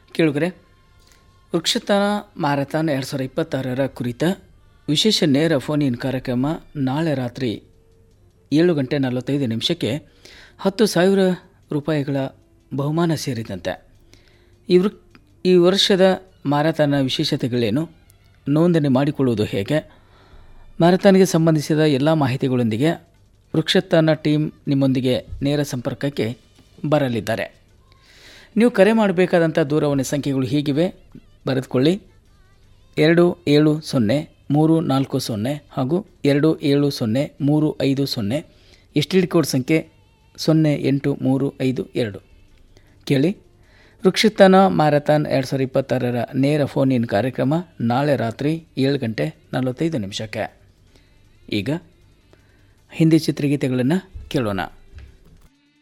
ಕೇಳುಗರೆ ವೃಕ್ಷತನ ಮ್ಯಾರಥಾನ್ ಎರಡು ಸಾವಿರದ ಇಪ್ಪತ್ತಾರರ ಕುರಿತ ವಿಶೇಷ ನೇರ ಫೋನ್ ಇನ್ ಕಾರ್ಯಕ್ರಮ ನಾಳೆ ರಾತ್ರಿ ಏಳು ಗಂಟೆ ನಲವತ್ತೈದು ನಿಮಿಷಕ್ಕೆ ಹತ್ತು ಸಾವಿರ ರೂಪಾಯಿಗಳ ಬಹುಮಾನ ಸೇರಿದಂತೆ ಈ ವೃಕ್ ಈ ವರ್ಷದ ಮ್ಯಾರಥಾನ್ನ ವಿಶೇಷತೆಗಳೇನು ನೋಂದಣಿ ಮಾಡಿಕೊಳ್ಳುವುದು ಹೇಗೆ ಮ್ಯಾರಥಾನ್ಗೆ ಸಂಬಂಧಿಸಿದ ಎಲ್ಲ ಮಾಹಿತಿಗಳೊಂದಿಗೆ ವೃಕ್ಷತನ ಟೀಮ್ ನಿಮ್ಮೊಂದಿಗೆ ನೇರ ಸಂಪರ್ಕಕ್ಕೆ ಬರಲಿದ್ದಾರೆ ನೀವು ಕರೆ ಮಾಡಬೇಕಾದಂಥ ದೂರವಾಣಿ ಸಂಖ್ಯೆಗಳು ಹೀಗಿವೆ ಬರೆದುಕೊಳ್ಳಿ ಎರಡು ಏಳು ಸೊನ್ನೆ ಮೂರು ನಾಲ್ಕು ಸೊನ್ನೆ ಹಾಗೂ ಎರಡು ಏಳು ಸೊನ್ನೆ ಮೂರು ಐದು ಸೊನ್ನೆ ಎಸ್ ಟಿ ಡಿ ಕೋಡ್ ಸಂಖ್ಯೆ ಸೊನ್ನೆ ಎಂಟು ಮೂರು ಐದು ಎರಡು ಕೇಳಿ ವೃಕ್ಷತನ ಮ್ಯಾರಥಾನ್ ಎರಡು ಸಾವಿರದ ಇಪ್ಪತ್ತಾರರ ನೇರ ಫೋನ್ ಇನ್ ಕಾರ್ಯಕ್ರಮ ನಾಳೆ ರಾತ್ರಿ ಏಳು ಗಂಟೆ ನಲವತ್ತೈದು ನಿಮಿಷಕ್ಕೆ ಈಗ ಹಿಂದಿ ಚಿತ್ರಗೀತೆಗಳನ್ನು ಕೇಳೋಣ